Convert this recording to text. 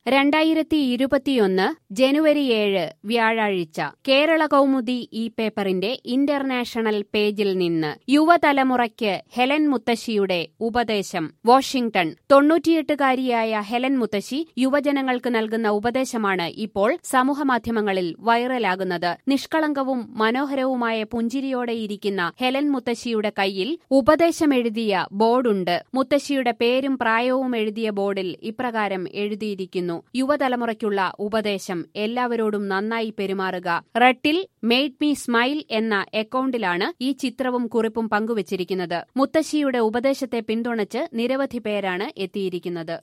രണ്ടായിരത്തി ഇരുപത്തിയൊന്ന് ജനുവരി ഏഴ് വ്യാഴാഴ്ച കേരള കൗമുദി ഈ പേപ്പറിന്റെ ഇന്റർനാഷണൽ പേജിൽ നിന്ന് യുവതലമുറയ്ക്ക് ഹെലൻ മുത്തശ്ശിയുടെ ഉപദേശം വാഷിംഗ്ടൺ തൊണ്ണൂറ്റിയെട്ടുകാരിയായ ഹെലൻ മുത്തശ്ശി യുവജനങ്ങൾക്ക് നൽകുന്ന ഉപദേശമാണ് ഇപ്പോൾ സമൂഹമാധ്യമങ്ങളിൽ വൈറലാകുന്നത് നിഷ്കളങ്കവും മനോഹരവുമായ പുഞ്ചിരിയോടെയിരിക്കുന്ന ഹെലൻ മുത്തശ്ശിയുടെ കയ്യിൽ ഉപദേശമെഴുതിയ ബോർഡുണ്ട് മുത്തശ്ശിയുടെ പേരും പ്രായവും എഴുതിയ ബോർഡിൽ ഇപ്രകാരം എഴുതിയിരിക്കുന്നു യുവതലമുറയ്ക്കുള്ള ഉപദേശം എല്ലാവരോടും നന്നായി പെരുമാറുക റട്ടിൽ മെയ്ഡ് മീ സ്മൈൽ എന്ന അക്കൌണ്ടിലാണ് ഈ ചിത്രവും കുറിപ്പും പങ്കുവച്ചിരിക്കുന്നത് മുത്തശ്ശിയുടെ ഉപദേശത്തെ പിന്തുണച്ച് നിരവധി പേരാണ് എത്തിയിരിക്കുന്നത്